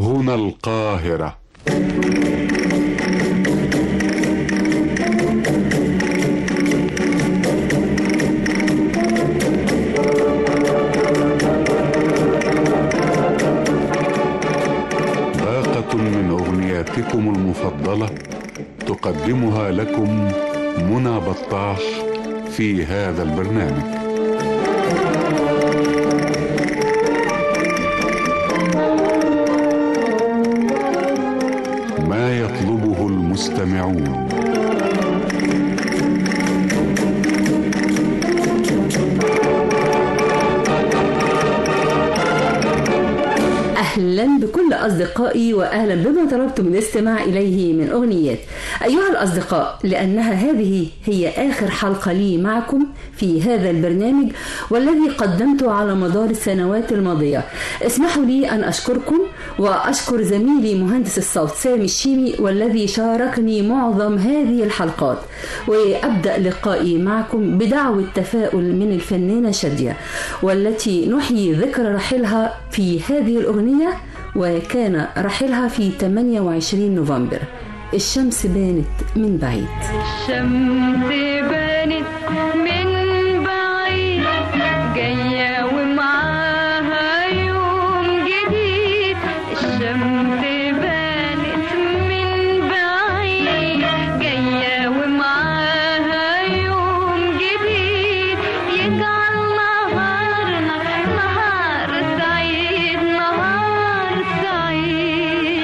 هنا القاهرة باقة من أغنياتكم المفضلة تقدمها لكم منى بطاح في هذا البرنامج ما يطلبه المستمعون أهلا بكل أصدقائي وأهلا بما طلبتم الاستماع إليه من أغنيات أيها الأصدقاء لأنها هذه هي آخر حلقة لي معكم في هذا البرنامج والذي قدمته على مدار السنوات الماضية اسمحوا لي أن أشكركم وأشكر زميلي مهندس الصوت سامي الشيمي والذي شاركني معظم هذه الحلقات وأبدأ لقائي معكم بدعوة تفاؤل من الفنانة شادية والتي نحيي ذكرى رحيلها في هذه الأغنية وكان رحيلها في 28 نوفمبر الشمس بانت من بعيد الشمس بانت من بعيد جاية ومعاها يوم جديد الشمس بانت من بعيد جاية ومعاها يوم جديد يجعل نهارنا نهار سعيد نهار سعيد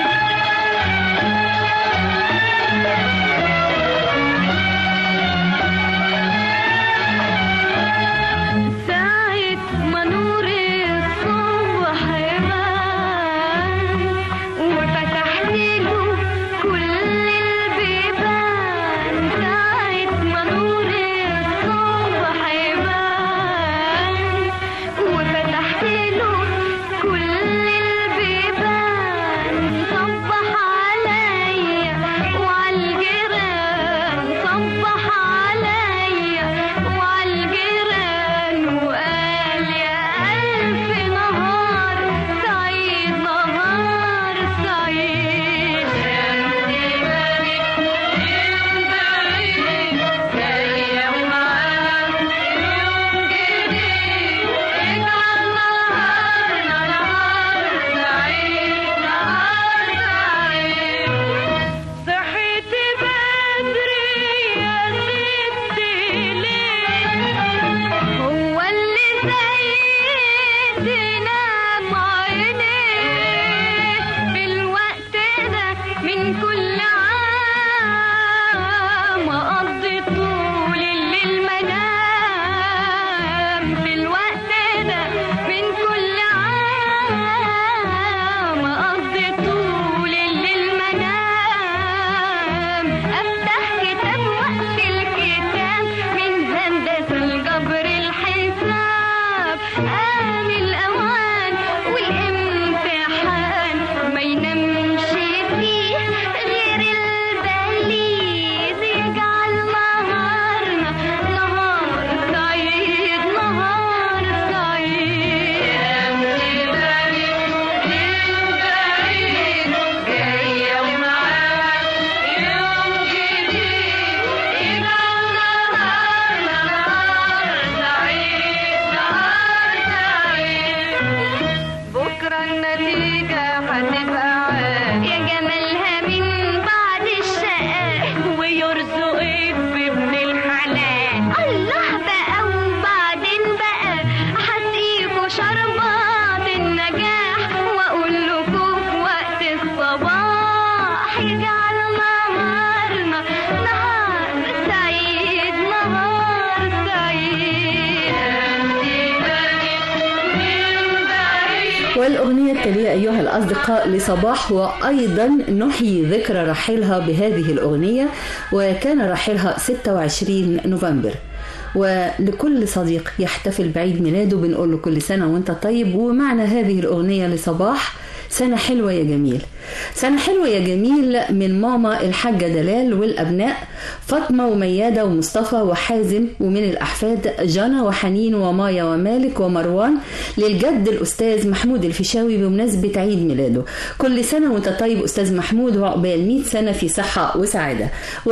ساعة ما نور الصبح بان وفتحت له كل البيبان ساعة ما نور الصبح بان وفتحت له كل البيبان صبح عليا وعالجيران صبح عليا وعالجيران وقال يا ألف نهار سعيد نهار سعيد شمسي بانت من بعيد جاية ومعاها يوم جديد اجعل نهارنا نهار سعيد نهار سعيد صحيت بدري يا ستي ليه هو اللي سيدنا عينيه في الوقت ده من كل عام أقضي طول الليل منام في الوقت ده من كل عام أقضي طول الليل منام أفتح كتاب وقت الكتاب من هندسة الجبر الحساب آن الأوان والامتحان ما ينامش فيه غير البليد يجعل نهارنا نهار سعيد نهار سعيد بعيد جاية ومعاها يوم جديد يجعل نهارنا نهار سعيد نهار سعيد بكرة النتيجة هتبقى عال يا جمالها من بعد الشقاء ويرزقك بابن الحلال الله بقى وبعدين بقى هسقيكوا شربات النجاح واقول لكم في وقت الصباح يجعل نهارنا نهار سعيد نهار سعيد من بعيد والأغنية التالية أيها الأصدقاء لصباح وأيضا نحيي ذكرى رحيلها بهذه الأغنية وكان رحيلها 26 نوفمبر ولكل صديق يحتفل بعيد ميلاده بنقول له كل سنة وانت طيب ومعنى هذه الأغنية لصباح سنة حلوة يا جميل سنة حلوة يا جميل من ماما الحاجة دلال والأبناء فاطمة وميادة ومصطفى وحازم ومن الأحفاد جانا وحنين ومايا ومالك ومروان للجد الأستاذ محمود الفيشاوي بمناسبة عيد ميلاده كل سنة وانت طيب أستاذ محمود وعقبال 100 سنة في صحة وسعادة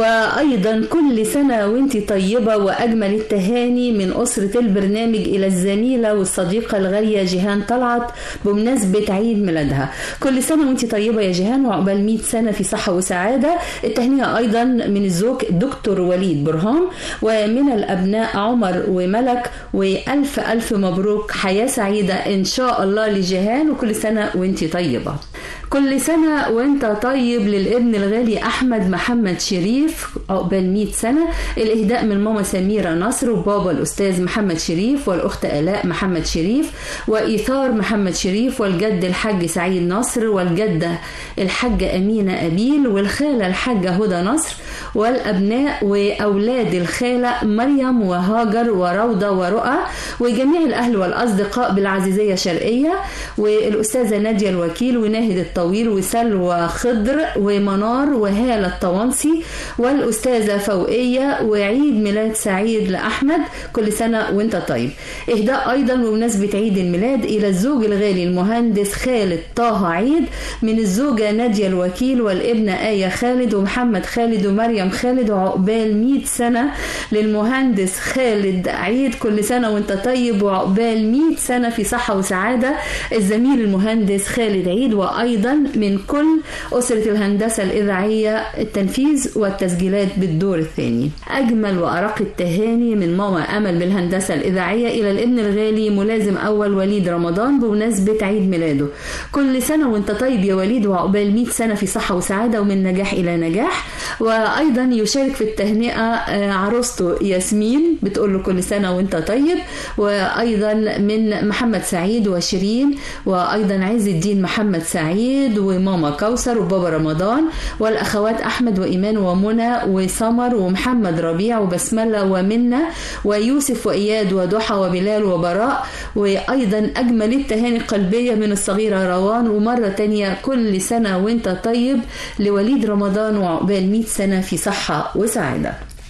وأيضا كل سنة وانت طيبة وأجمل التهاني من أسرة البرنامج إلى الزميلة والصديقة الغالية جيهان طلعت بمناسبة عيد ميلادها كل سنة وانت طيبة يا جيهان وعقبال 100 سنة في صحة وسعادة التهنئة أيضا من الزوج دكتور وليد برهام ومن الأبناء عمر وملك وألف ألف مبروك حياة سعيدة إن شاء الله لجيهان وكل سنة وانت طيبة كل سنة وانت طيب للابن الغالي أحمد محمد شريف عقبال 100 سنة الإهداء من ماما سميرة نصر وبابا الأستاذ محمد شريف والأخت آلاء محمد شريف وإيثار محمد شريف والجد الحاج سعيد نصر والجدة الحاجة أمينة أبيل والخالة الحاجة هدى نصر والأبناء وأولاد الخالة مريم وهاجر وروضة ورؤى وجميع الأهل والأصدقاء بالعزيزية شرقية والأستاذة نادية الوكيل وناهد الطويل وسلوى خضر ومنار وهالة الطوانسي والأستاذة فوقية وعيد ميلاد سعيد لأحمد كل سنة وانت طيب إهداء أيضا بمناسبة عيد الميلاد إلى الزوج الغالي المهندس خالد طه عيد من الزوجة نادية الوكيل والابنة آية خالد ومحمد خالد ومريم خالد وعقبال 100 سنة للمهندس خالد عيد كل سنة وانت طيب وعقبال 100 سنة في صحة وسعادة الزميل المهندس خالد عيد وأيضا من كل أسرة الهندسة الإذاعية التنفيذ والتسجيلات بالدور الثاني أجمل وأرق التهاني من ماما أمل بالهندسة الإذاعية إلى الابن الغالي ملازم أول وليد رمضان بمناسبة عيد ميلاده كل سنة وانت طيب يا وليد وعقبال 100 سنة في صحة وسعادة ومن نجاح إلى نجاح وأيضا يشارك في التهنئة آه، عروسته ياسمين بتقول له كل سنة وانت طيب وأيضا من محمد سعيد وشيرين وأيضا عز الدين محمد سعيد وماما كوثر وبابا رمضان والأخوات أحمد وإيمان ومنى وسمر ومحمد ربيع وبسملة ومنة ويوسف وإياد وضحى وبلال وبراء وأيضا أجمل التهاني القلبية من الصغيرة روان ومرة تانية كل سنة وانت طيب لوليد رمضان وعقبال 100 سنة في صحة وسعادة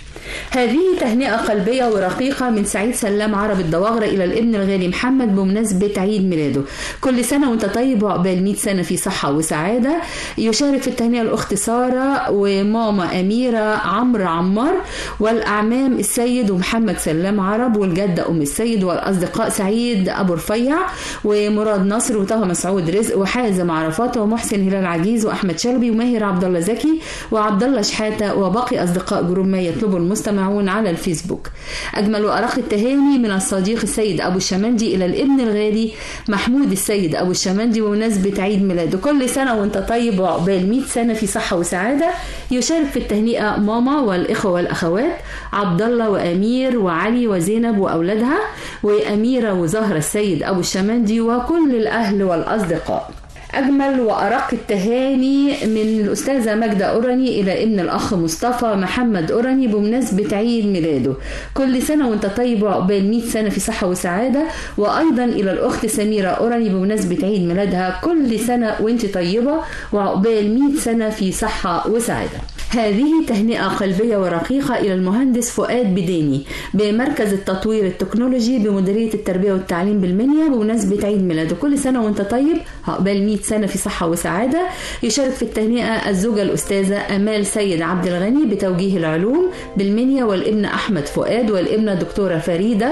هذه تهنئة قلبية ورقيقة من سعيد سلام عرب الدواغرة إلى الابن الغالي محمد بمناسبة عيد ميلاده كل سنة وانت طيب وعقبال 100 سنة في صحة وسعادة يشارك في التهنئة الأخت سارة وماما أميرة عمرو عمار والأعمام السيد ومحمد سلام عرب والجدة أم السيد والأصدقاء سعيد أبو رفيع ومراد نصر وطه مسعود رزق وحازم عرفات ومحسن هلال عجيز وأحمد شلبي وماهر عبد الله زكي وعبد الله شحاتة وباقي أصدقاء جروب ما يطلبه المستمعون على الفيسبوك أجمل وأرق التهاني من الصديق السيد أبو الشمندي إلى الابن الغالي محمود السيد أبو الشمندي بمناسبة عيد ميلاده كل سنة وأنت طيب وعقبال 100 سنة في صحة وسعادة يشارك في التهنئة ماما والإخوة والأخوات عبد الله وأمير وعلي وزينب وأولادها وأميرة وزهرة السيد أبو الشمندي وكل الأهل والأصدقاء أجمل وأرق التهاني من الأستاذة ماجدة أوراني إلى ابن الأخ مصطفى محمد أوراني بمناسبة عيد ميلاده كل سنة وأنت طيب وعقبال 100 سنة في صحة وسعادة وأيضا إلى الأخت سميرة أوراني بمناسبة عيد ميلادها كل سنة وأنت طيبة وعقبال 100 سنة في صحة وسعادة هذه تهنئة قلبية ورقيقة إلى المهندس فؤاد بديني بمركز التطوير التكنولوجي بمديرية التربية والتعليم بالمنيا بمناسبة عيد ميلاده كل سنة وانت طيب عقبال 100 سنة في صحة وسعادة يشارك في التهنئة الزوجة الأستاذة أمال سيد عبد الغني بتوجيه العلوم بالمنيا والابن أحمد فؤاد والابنة دكتورة فريدة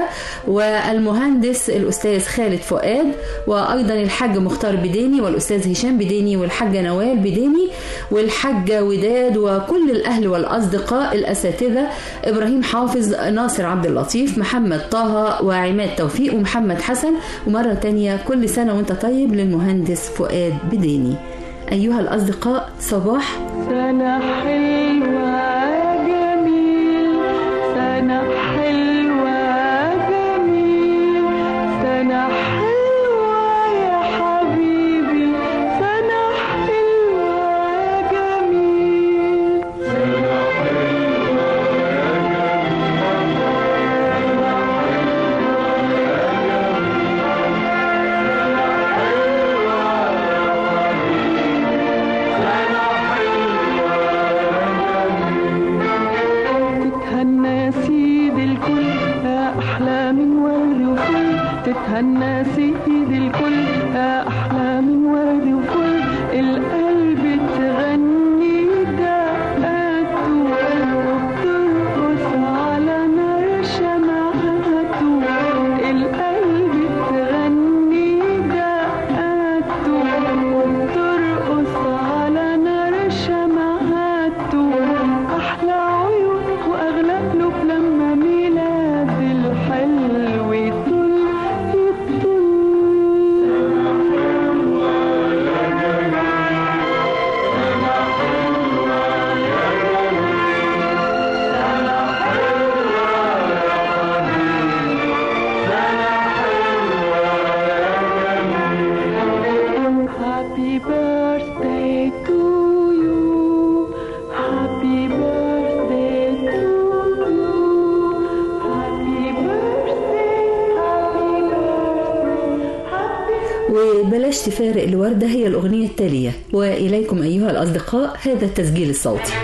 والمهندس الأستاذ خالد فؤاد وأيضا الحاج مختار بديني والأستاذ هشام بديني والحاجة نوال بديني والحاجة وداد وكل الأهل والأصدقاء الأساتذة إبراهيم حافظ ناصر عبد اللطيف محمد طه وعماد توفيق ومحمد حسن ومرة تانية كل سنة وانت طيب للمهندس فؤاد بديني أيها الأصدقاء صباح سنة حلوة جميل سنة حلوة جميل سنة حلوة يا حبيبي سنة حلوة جميل تتهنى سيد الكل يا أحلى من ورد وفل تتهنى سيد الكل يا أحلى من ورد وفل القلب تغني دقاته وبترقص على نار شمعته القلب تغني دقاته وبترقص على نار شمعته أحلى عيون وأغلى قلوب لما ميلاد الحلو يطل يطل Happy birthday to you. Happy birthday to you. Happy birthday, happy birthday, happy وبلاش تفارق الوردة هي الأغنية التالية وإليكم أيها الأصدقاء هذا التسجيل الصوتي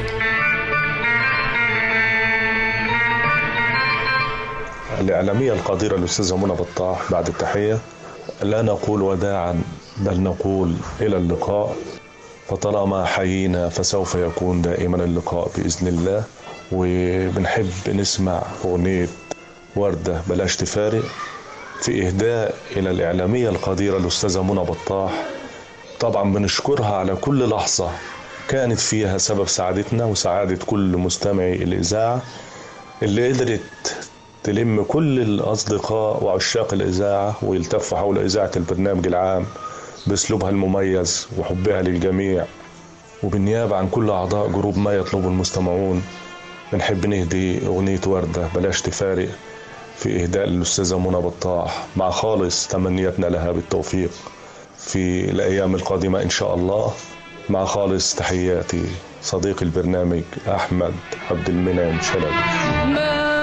الإعلامية القديرة الأستاذة منى بطاح بعد التحية لا نقول وداعا بل نقول إلى اللقاء فطالما حيينا فسوف يكون دائما اللقاء بإذن الله وبنحب نسمع أغنية وردة بلاش تفارق في إهداء إلى الإعلامية القديرة الأستاذة منى بطاح طبعا بنشكرها على كل لحظة كانت فيها سبب سعادتنا وسعادة كل مستمعي الإذاعة اللي قدرت تلم كل الأصدقاء وعشاق الإذاعة ويلتفوا حول إذاعة البرنامج العام بأسلوبها المميز وحبها للجميع وبالنيابة عن كل أعضاء جروب ما يطلبه المستمعون بنحب نهدي أغنية وردة بلاش تفارق في إهداء الأستاذة منى بطاح مع خالص تمنياتنا لها بالتوفيق في الأيام القادمة إن شاء الله مع خالص تحياتي صديق البرنامج أحمد عبد المنعم شلبي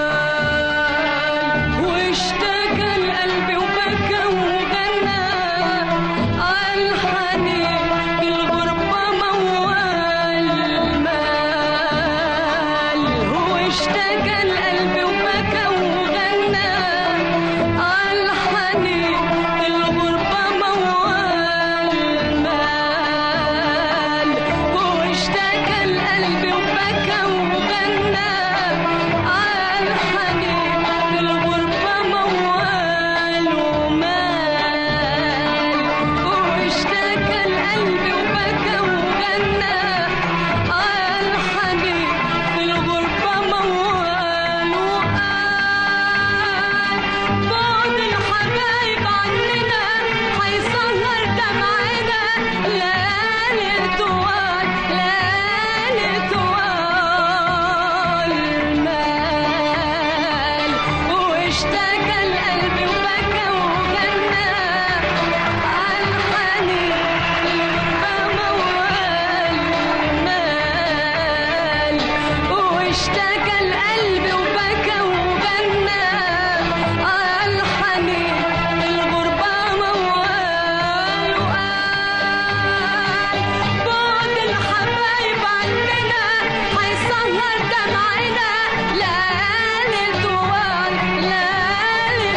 واشتكى القلب وبكى وغنى عالحنين بالغربة موال مال واشتكى القلب وبكى وغنى عالحنين بالغربة موال مال واشتكى القلب وبكى وغنى عالحنين بالغربة موال ومال واشتكى القلب وبكى وغنى عالحنين بالغربة موال وقال بعد الحبايب عننا حيسهر دمعنا ليالي طوال ليالي طوال مال واشتكى القلب وبكى وغنى عالحنين الغربة موال مال واشتكى القلب وبكى وغنى عالحنين الغربة موال وقال بعد الحبايب عننا حيسهر دمعنا ليالي طوال ليالي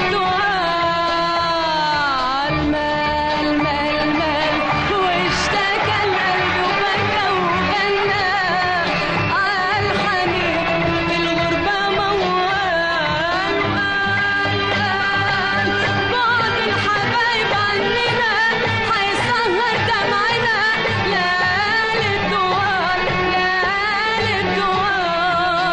طوال مال مال مال واشتكى القلب وبكى وغنى عالحنين بالغربة موال وقال بعد الحبايب عننا حيسهر دمعنا ليالي طوال ليالي طوال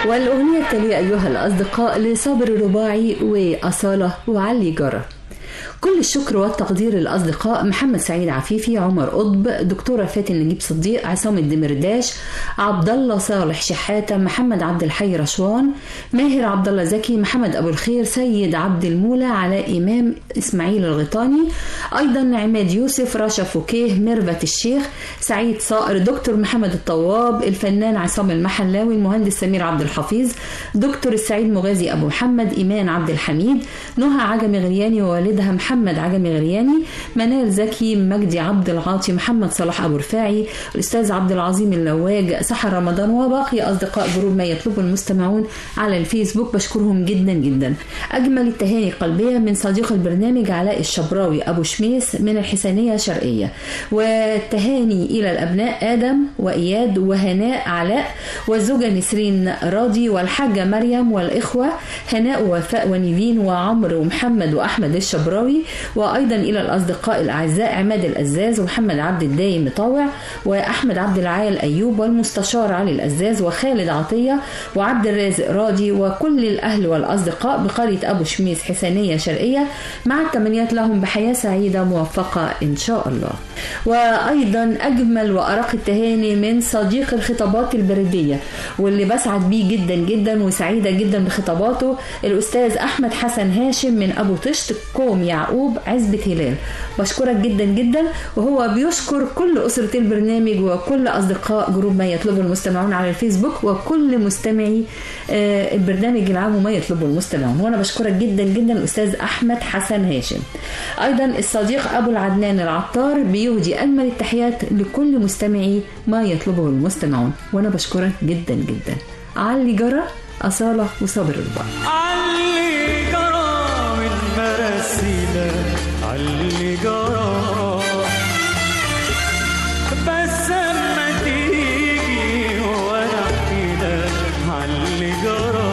والأغنية التالية أيها الأصدقاء لصابر الرباعي وأصالة وعلي جرى كل الشكر والتقدير للأصدقاء محمد سعيد عفيفي عمر قطب دكتورة فاتن نجيب صديق عصام الدمرداش عبد الله صالح شحاتة محمد عبد الحي رشوان ماهر عبد الله زكي محمد أبو الخير سيد عبد المولى علاء إمام إسماعيل الغيطاني أيضا عماد يوسف رشا فوكيه ميرفت الشيخ سعيد صائر دكتور محمد الطواب الفنان عصام المحلاوي المهندس سمير عبد الحفيظ دكتور السعيد مغازي أبو محمد إيمان عبد الحميد نهى عجمي غرياني ووالدها محمد عجمي غرياني منال زكي مجدي عبد العاطي محمد صلاح أبو رفاعي الأستاذ عبد العظيم اللواج سحر رمضان وباقي أصدقاء جروب ما يطلبه المستمعون على الفيسبوك بشكرهم جدا جدا أجمل التهاني القلبية من صديق البرنامج علاء الشبراوي أبو شميس من الحسينية شرقية والتهاني إلى الأبناء آدم وإياد وهناء علاء والزوجة نسرين راضي والحاجة مريم والإخوة هناء ووفاء ونيفين وعمرو ومحمد وأحمد الشبراوي وأيضا إلى الأصدقاء الأعزاء عماد الأزاز ومحمد عبد الدايم مطاوع وأحمد عبد العال أيوب والمستشار علي الأزاز وخالد عطية وعبد الرازق راضي وكل الأهل والأصدقاء بقرية أبو شميس حسينية شرقية مع التمنيات لهم بحياة سعيدة موفقة إن شاء الله وأيضا أجمل وأرق التهاني من صديق الخطابات البريدية واللي بسعد بيه جدا جدا وسعيدة جدا بخطاباته الأستاذ أحمد حسن هاشم من أبو طشت كوم يعقوب عزبة هلال بشكرك جدا جدا وهو بيشكر كل أسرة البرنامج وكل أصدقاء جروب ما يطلبه المستمعون على الفيسبوك وكل مستمعي آه، البرنامج العام وما يطلبه المستمعون وأنا بشكرك جدا جدا الأستاذ أحمد حسن هاشم أيضا الصديق أبو العدنان العطار بيهدي أجمل التحيات لكل مستمعي ما يطلبه المستمعون وأنا بشكرك جدا جدا علي جرى أصالة وصابر البعض علي جرى من مراسينا علي جرى بس اما تيجي وانا احكي لك علي جرى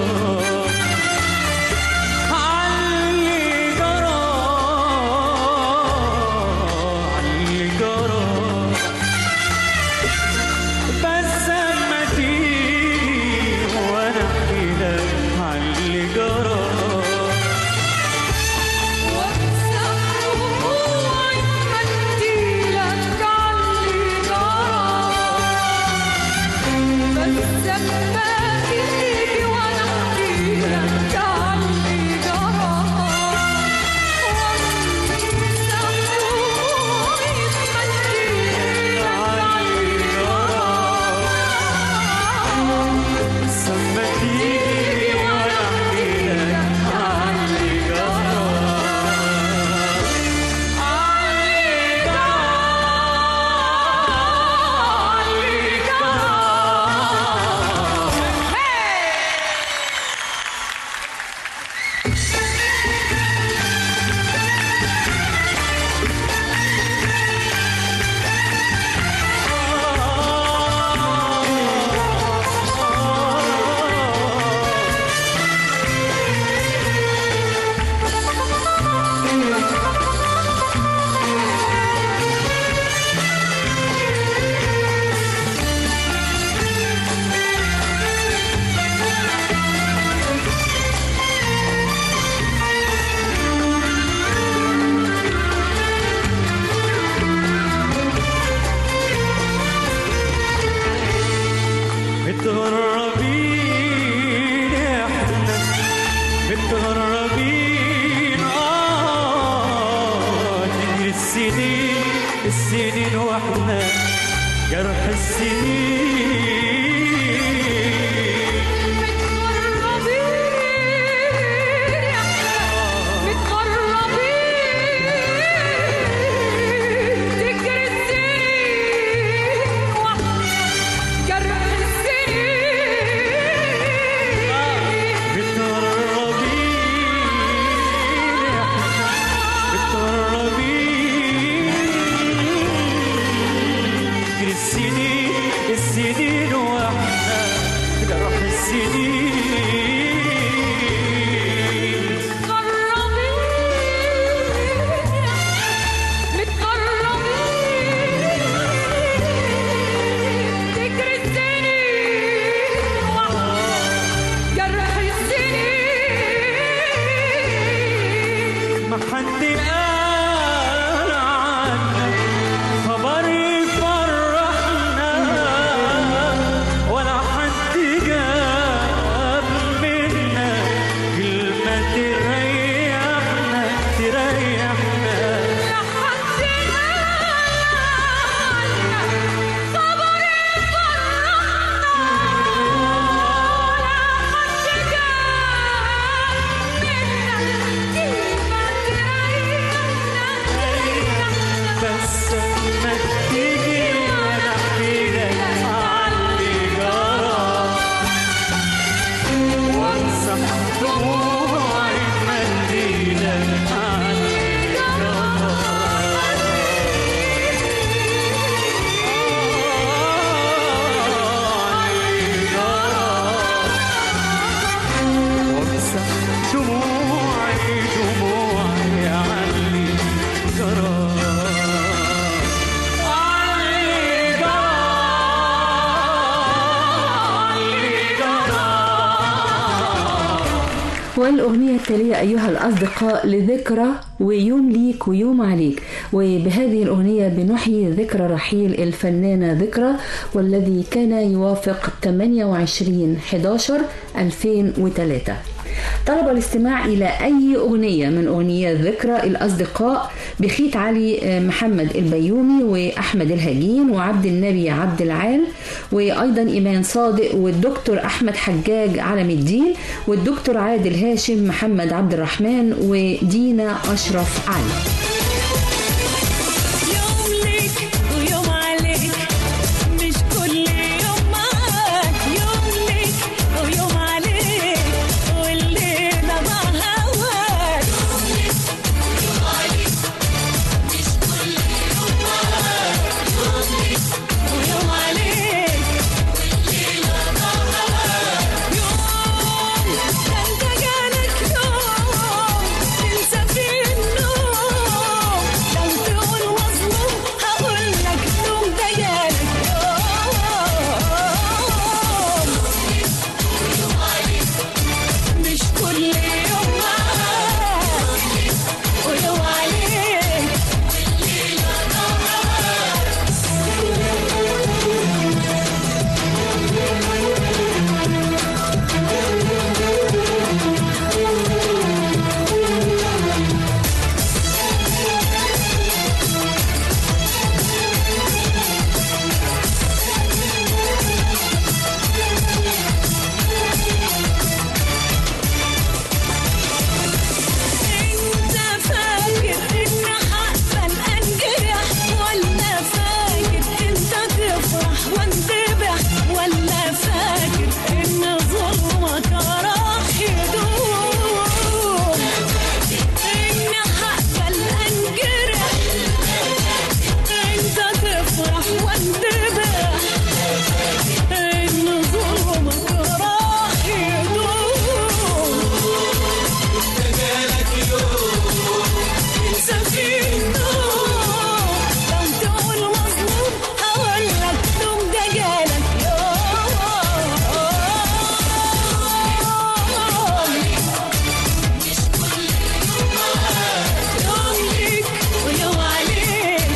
علي جرى علي جرى بس اما تيجي وانا احكي لك علي جرى سما تيجي وانا احكي لك علي جرى علي جرى علي متغربين احنا متغربين اه تجري السنين السنين واحنا جرح السنين متغربين متغربين تجري السنين السنين واحنا دموعي دموعي علي جرى علي جرى علي جرى والأغنية التالية أيها الأصدقاء لذكرى ويوم ليك ويوم عليك وبهذه الأغنية بنحيي ذكرى رحيل الفنانة ذكرى والذي كان يوافق 28 11 2003 طلب الاستماع إلى أي أغنية من أغنيات ذكرى الأصدقاء بخيت علي محمد البيومي وأحمد الهجين وعبد النبي عبد العال وأيضا إيمان صادق والدكتور أحمد حجاج علم الدين والدكتور عادل هاشم محمد عبد الرحمن ودينا أشرف علي يوم ليك ويوم عليك مش كل يوم معاك يوم ليك ويوم عليك والليلة مع هواك ويوم عليك يوم ده انت جالك يوم تنسى فيه النوم لو تقول مظلوم هقول لك نوم ده جالك يوم مش كل يوم معاك ويوم عليك انت فاكر ان حقا انجرح ولا فاكر انت تفرح وانذبح ولا فاكر ان ظلمك راح يدوم ان حقا انجرح انت تفرح وانذبح ان ظلمك راح يدوم سفينة لو تقول مظلوم هقول لك نوم ده جالك يوم ليك ويوم عليك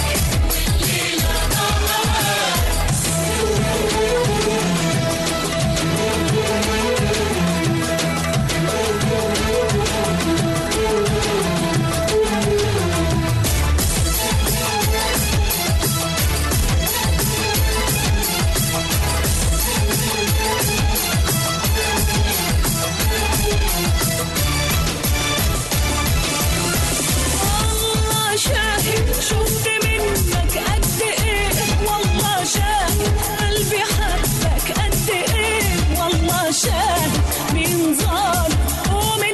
والله شاهد شفت منك قد ايه والله شاهد قلبي حبك قد ايه والله شاهد مين ظالم ومن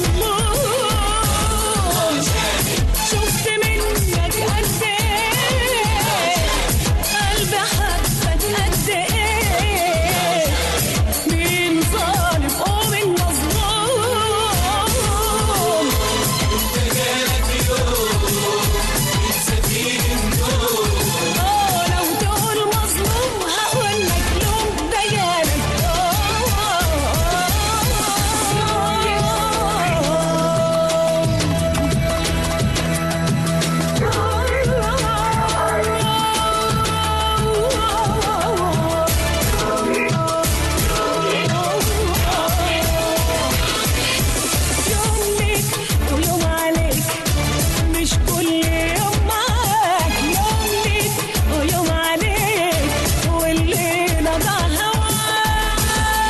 مظلوم شفت منك قد ايه قلبي حبك قد ايه مين ظالم ومن مظلوم اه لو تقول مظلوم هقول لك لوم ده جالك يوم ليك ويوم عليك مش كل يوم معاك يوم ليك ويوم عليك والليلة مع هواك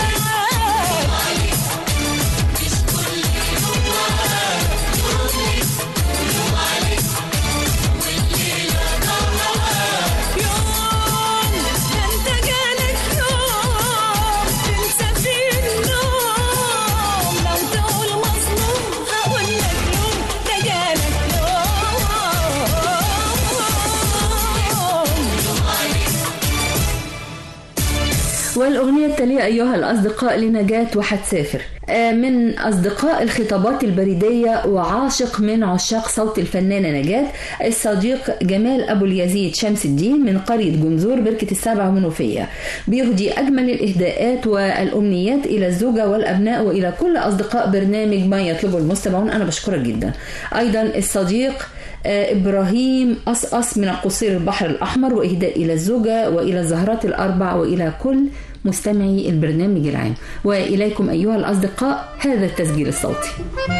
يوم ده انت جالك يوم تنسى فيه النوم لو تقول مظلوم هقول لك يوم والأغنية التالية أيها الأصدقاء لنجاة وهتسافر آه، من أصدقاء الخطابات البريدية وعاشق من عشاق صوت الفنانة نجاة الصديق جمال أبو اليزيد شمس الدين من قرية جنزور بركة السبع منوفية بيهدي أجمل الإهداءات والأمنيات إلى الزوجة والأبناء وإلى كل أصدقاء برنامج ما يطلبه المستمعون أنا بشكرك جدا أيضا الصديق آه، إبراهيم أصأص من قصير البحر الأحمر وإهداء إلى الزوجة وإلى الزهرات الأربع وإلى كل مستمعي البرنامج العام وإليكم أيها الأصدقاء هذا التسجيل الصوتي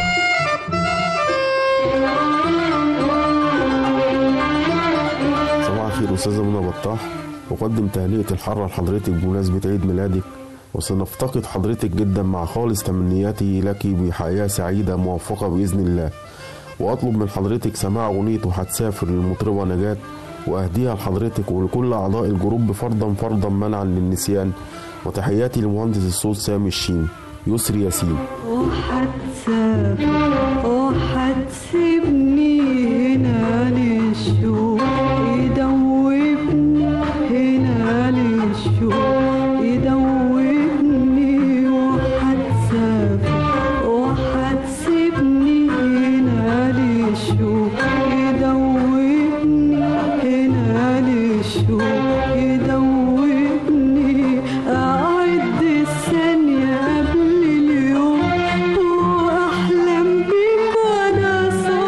صباح الخير أستاذة منى بطاح أقدم تهنئة الحارة لحضرتك بمناسبة عيد ميلادك وسنفتقد حضرتك جدا مع خالص تمنياتي لك بحياة سعيدة موفقة بإذن الله وأطلب من حضرتك سماع أغنية وهتسافر للمطربة نجاة وأهديها لحضرتك ولكل أعضاء الجروب فردا فردا منعا للنسيان وتحياتي لمهندس الصوت سامي الشين يسري ياسين وحتسافر وحتسيبني هنا للشوق يدوبني هنا للشوق يدوبني وحتسافر وحتسيبني هنا للشوق يدوبني هنا للشوق يدوبني أعد الثانية قبل اليوم وأحلم بيك وأنا صاحي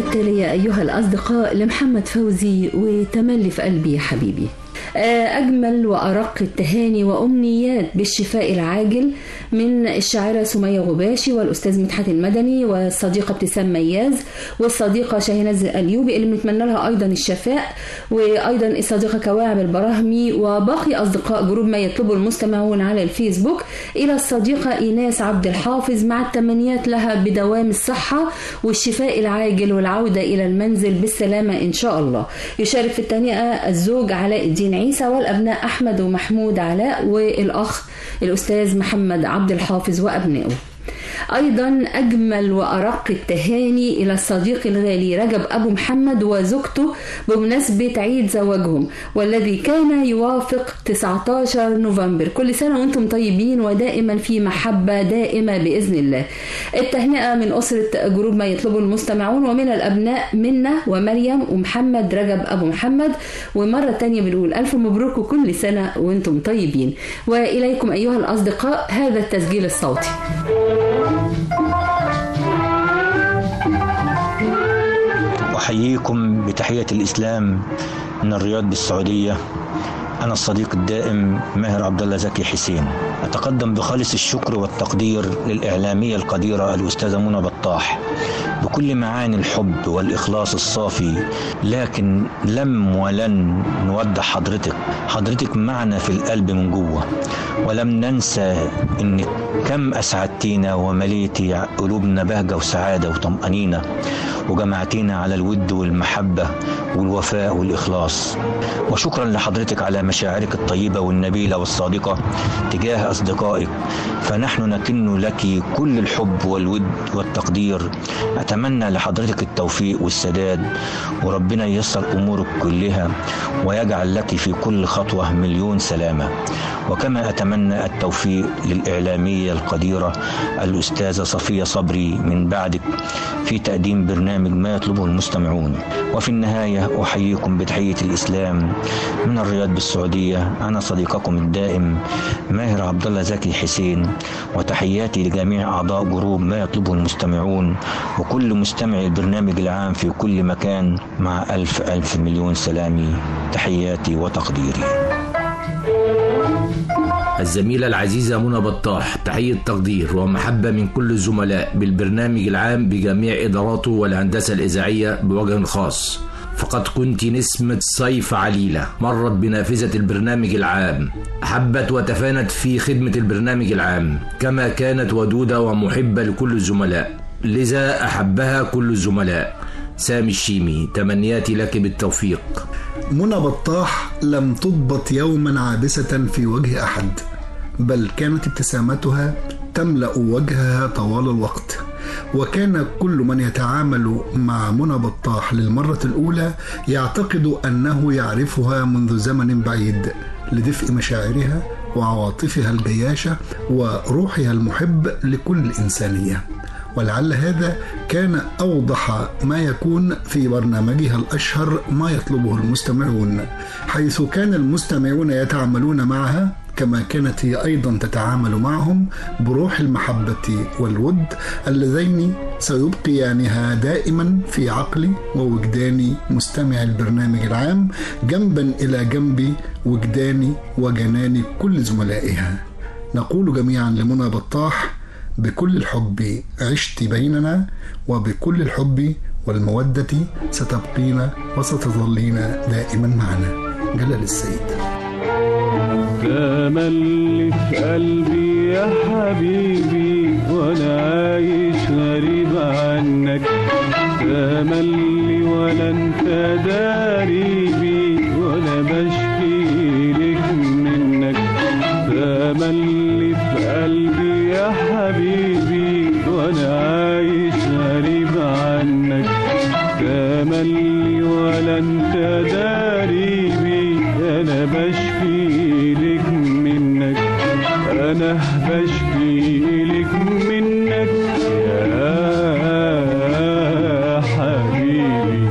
التالية أيها الأصدقاء لمحمد فوزي وتملي في قلبي يا حبيبي آه، أجمل وأرق التهاني وأمنيات بالشفاء العاجل من الشاعرة سمية غباشي والأستاذ مدحت المدني والصديقة ابتسام مياز والصديقة شاهناز الأيوبي اللي بنتمنى لها أيضا الشفاء وأيضا الصديقة كواعب البراهمي وباقي أصدقاء جروب ما يطلبه المستمعون على الفيسبوك إلى الصديقة إيناس عبد الحافظ مع التمنيات لها بدوام الصحة والشفاء العاجل والعودة إلى المنزل بالسلامة إن شاء الله يشارك في التهنئة الزوج علاء الدين عيسى والأبناء أحمد ومحمود علاء والأخ الأستاذ محمد عبد الحافظ وأبنائه أيضا أجمل وأرق التهاني إلى الصديق الغالي رجب أبو محمد وزوجته بمناسبة عيد زواجهم والذي كان يوافق 19 نوفمبر كل سنة وأنتم طيبين ودائما في محبة دائمة بإذن الله التهنئة من أسرة جروب ما يطلبه المستمعون ومن الأبناء منة ومريم ومحمد رجب أبو محمد ومرة تانية بنقول ألف مبروك وكل سنة وأنتم طيبين وإليكم أيها الأصدقاء هذا التسجيل الصوتي أحييكم بتحية الإسلام من الرياض بالسعودية أنا الصديق الدائم ماهر عبد الله زكي حسين أتقدم بخالص الشكر والتقدير للإعلامية القديرة الأستاذة منى بطاح بكل معاني الحب والإخلاص الصافي لكن لم ولن نودع حضرتك حضرتك معنا في القلب من جوه ولم ننسى إنك كم أسعدتينا ومليتي قلوبنا بهجة وسعادة وطمأنينة وجمعتينا على الود والمحبة والوفاء والإخلاص وشكرا لحضرتك على مشاعرك الطيبة والنبيلة والصادقة تجاه أصدقائك فنحن نكن لك كل الحب والود والتقدير أتمنى لحضرتك التوفيق والسداد وربنا ييسر أمورك كلها ويجعل لك في كل خطوة مليون سلامة وكما أتمنى التوفيق للإعلامية القديرة الأستاذة صفية صبري من بعدك في تقديم برنامج ما يطلبه المستمعون وفي النهاية أحييكم بتحية الإسلام من الرياض بالسعودية أنا صديقكم الدائم ماهر عبد الله زكي حسين وتحياتي لجميع أعضاء جروب ما يطلبه المستمعون وكل مستمعي البرنامج العام في كل مكان مع ألف ألف مليون سلامي تحياتي وتقديري الزميلة العزيزة منى بطاح تحية تقدير ومحبة من كل الزملاء بالبرنامج العام بجميع إداراته والهندسة الإذاعية بوجه خاص فقد كنت نسمة صيف عليلة مرت بنافذة البرنامج العام أحبت وتفانت في خدمة البرنامج العام كما كانت ودودة ومحبة لكل الزملاء لذا أحبها كل الزملاء سامي الشيمي تمنياتي لك بالتوفيق منى بطاح لم تضبط يوما عابسة في وجه أحد بل كانت ابتسامتها تملأ وجهها طوال الوقت وكان كل من يتعامل مع منى بطاح للمرة الأولى يعتقد أنه يعرفها منذ زمن بعيد لدفء مشاعرها وعواطفها الجياشة وروحها المحب لكل الإنسانية ولعل هذا كان أوضح ما يكون في برنامجها الأشهر ما يطلبه المستمعون حيث كان المستمعون يتعاملون معها كما كانت هي أيضا تتعامل معهم بروح المحبة والود اللذين سيبقيانها دائما في عقل ووجدان مستمع البرنامج العام جنبا إلى جنب وجدان وجنان كل زملائها نقول جميعا لمنى بطاح بكل الحب عشت بيننا وبكل الحب والمودة ستبقين وستظلين دائما معنا جلال السيد تملي في قلبي يا حبيبي وانا عايش غريب عنك تملي ولا انت داريبي وانا بشكي لك منك تملي في قلبي يا حبيبي وانا عايش غريب عنك تملي ولا انت داريبي انا بشكي لك منك انا بشكي لك منك يا حبيبي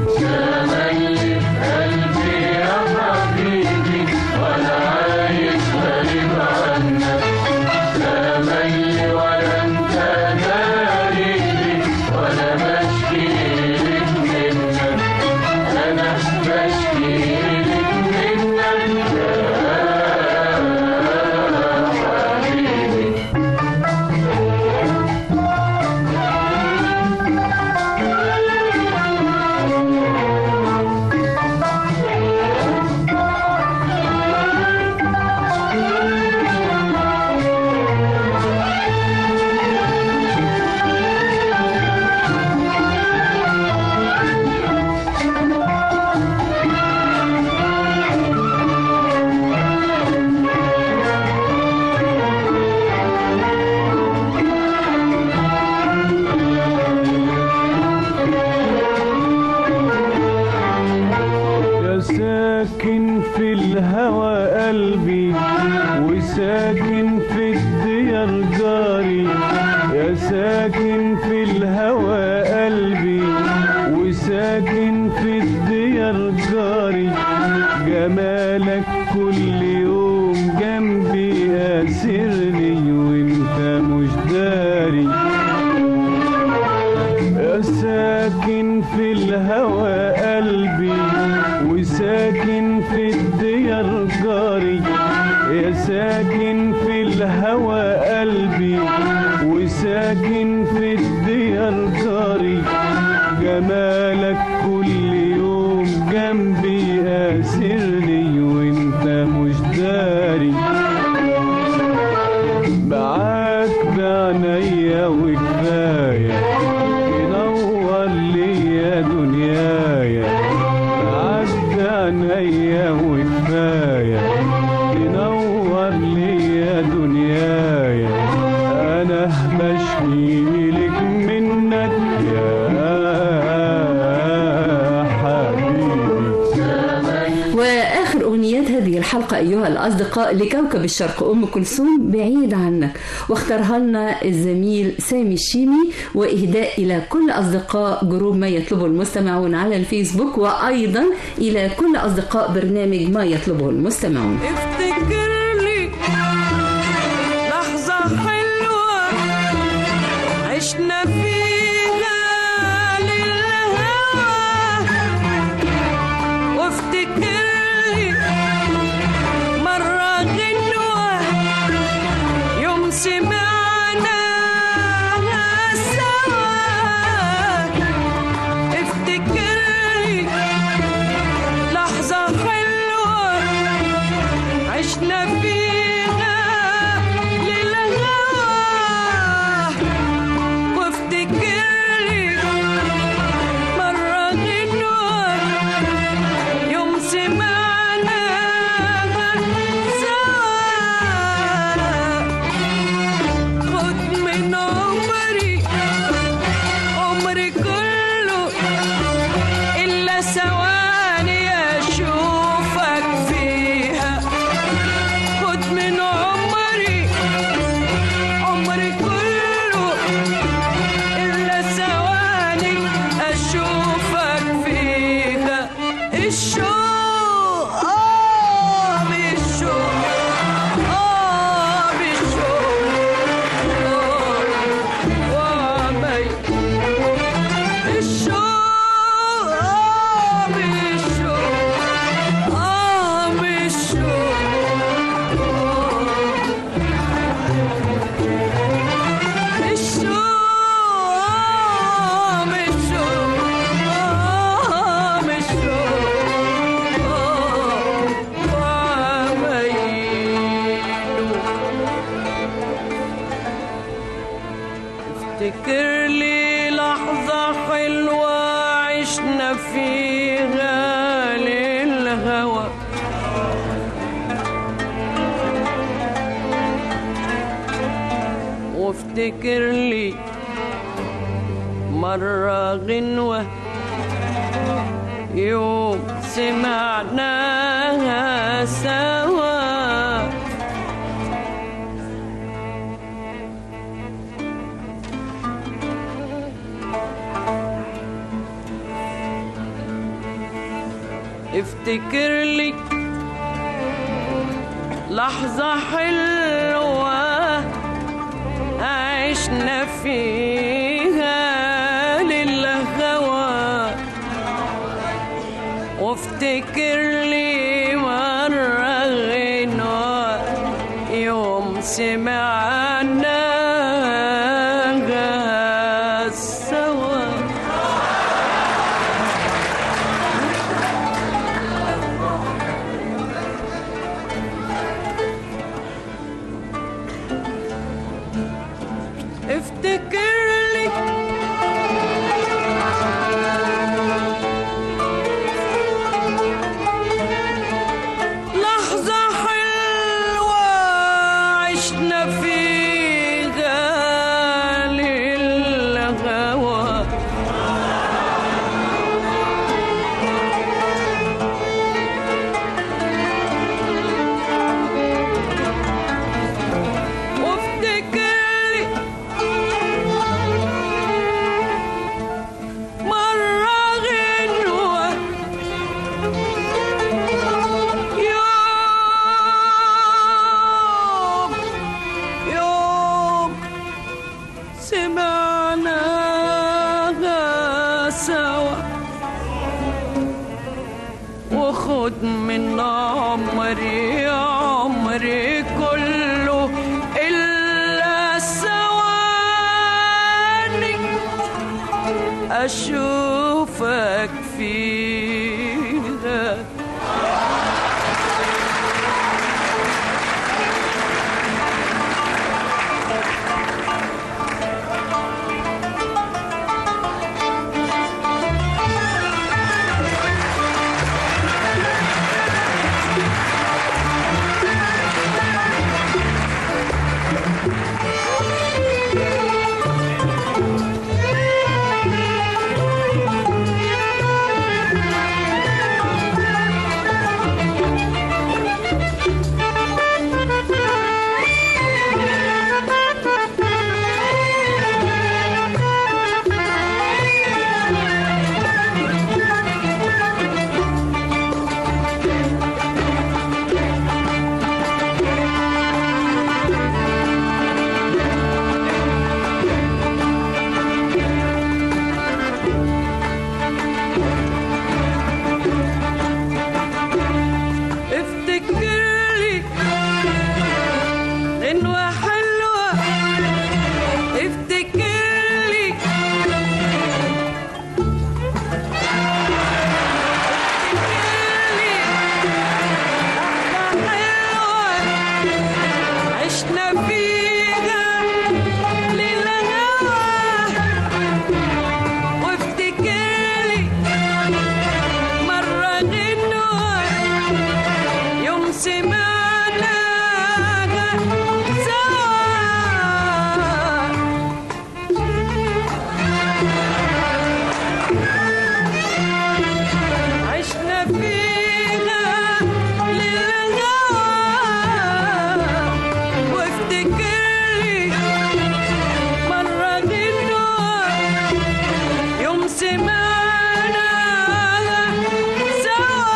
ساكن في الديار جاري يا ساكن في الهوى قلبي وساكن في الديار جاري جمالك كل يوم جنبي أسرني وانت مش داري يا ساكن في الهوى قلبي وساكن في الديار جاري يا ساكن في الهوى قلبي وساكن في الديار جاري جمالك كل يوم جنبي أسرني وانت مش داري معاك بعنايا وكفاية تنور لي يا دنيايا معاك بعنايا وكفاية تنور لي يا دنيايا أنا بشكي لك منك يا حبيبي واخر اغنيات هذه الحلقه ايها الاصدقاء لكوكب الشرق ام كلثوم بعيد عنك واختارها لنا الزميل سامي الشيمي واهداء الى كل اصدقاء جروب ما يطلبه المستمعون على الفيسبوك وايضا الى كل اصدقاء برنامج ما يطلبه المستمعون افتكر لي لحظة حلوة عشنا فيها للهوى وافتكر لي مرة غنوة يوم سمعنا سوا افتكر لي لحظة حلوة عشنا فيها للهوى وافتكر لي مرة غنوة يوم سمعنا سوا خد من عمري عمري كله إلا ثواني أشوفك فيها خد من عمري عمري كله إلا ثواني أشوفك فيها الشوق آه بالشوق آه بالشوق آه وعمي الشوق آه بالشوق آه بالشوق الشوق بالشوق آه بالشوق آه وعميله افتكر لي لحظة حلوة عشنا فيها للهوى وافتكر لي مرة غنوة يوم سمعناها سوا افتكر لي لحظة حلوة عشنا فيها للهوى وافتكر لي مرة غنوة يوم سمعنا سوا افتكر لي لحظة حلوة عشنا فيها للهوى أشوفك فيها افتكر لي غنوة حلوة افتكر لي عشنا فيها للهوى وافتكر لي مرة غنوة يوم سمعنا سوا عشنا فيها للهوى وافتكر لي مرة غنوة يوم سمعنا سوا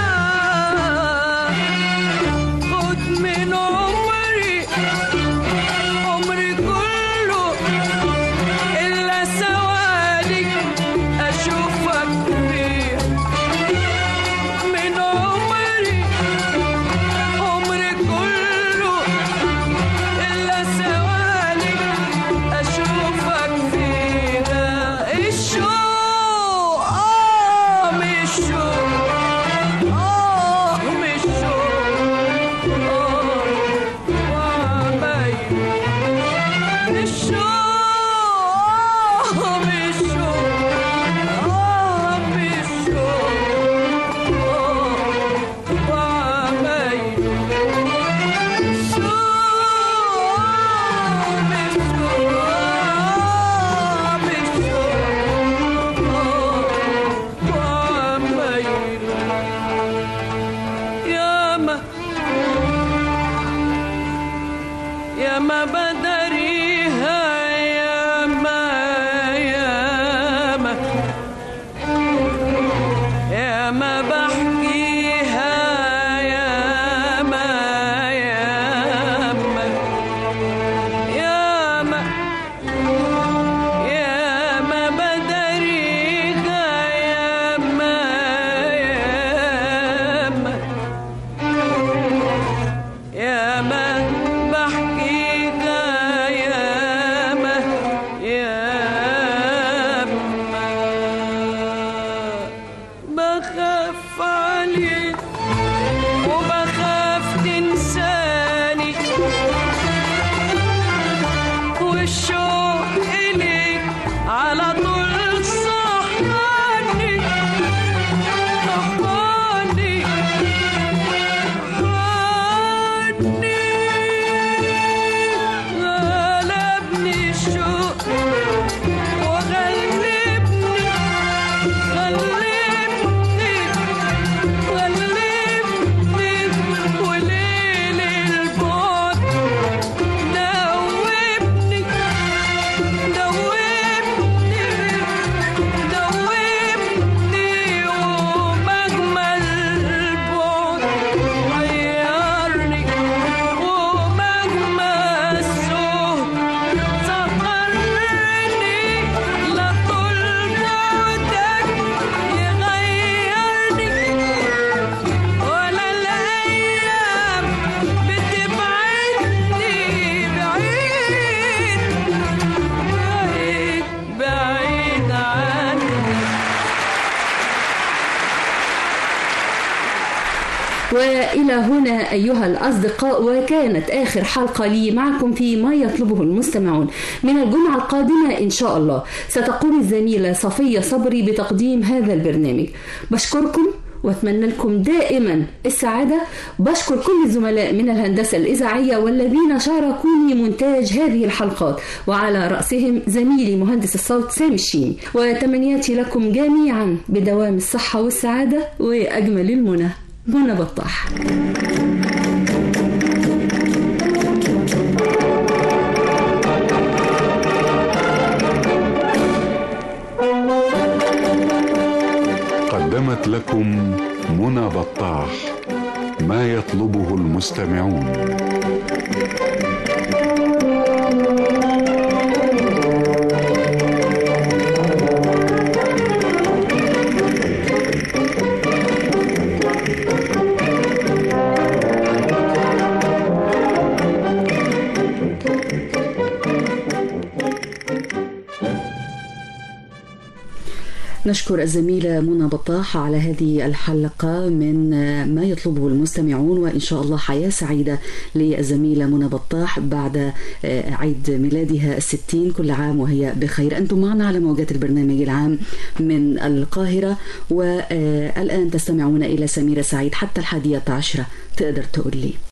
خد من عمري عمري كله إلا سوالك أشوفك فيه من عمري عمري كله إلا سوالك أشوفك فيها الشوق آه مش شوق آه مش شوق آه وعمايل الشوق آه مش شوق آه مش شوق آه وعمايل يا ما بدريها يا ما يا ما يا ما بحكيها يا ما يا ما يا ما يا ما بدريها يا ما يا ما يا ما بحكيها وإلى هنا أيها الأصدقاء وكانت آخر حلقة لي معكم في ما يطلبه المستمعون من الجمعة القادمة إن شاء الله ستقوم الزميلة صفية صبري بتقديم هذا البرنامج بشكركم واتمنى لكم دائما السعاده بشكر كل الزملاء من الهندسه الاذاعيه والذين شاركوني مونتاج هذه الحلقات وعلى راسهم زميلي مهندس الصوت سامي الشيمي وتمنياتي لكم جميعا بدوام الصحه والسعاده واجمل المنى منى بطاح قدمت لكم منى بطاح ما يطلبه المستمعون نشكر الزميلة منى بطاح على هذه الحلقة من ما يطلبه المستمعون وإن شاء الله حياة سعيدة للزميلة منى بطاح بعد عيد ميلادها الستين كل عام وهي بخير أنتم معنا على موجات البرنامج العام من القاهرة والآن تستمعون إلى سميرة سعيد حتى الحادية عشرة تقدر تقول لي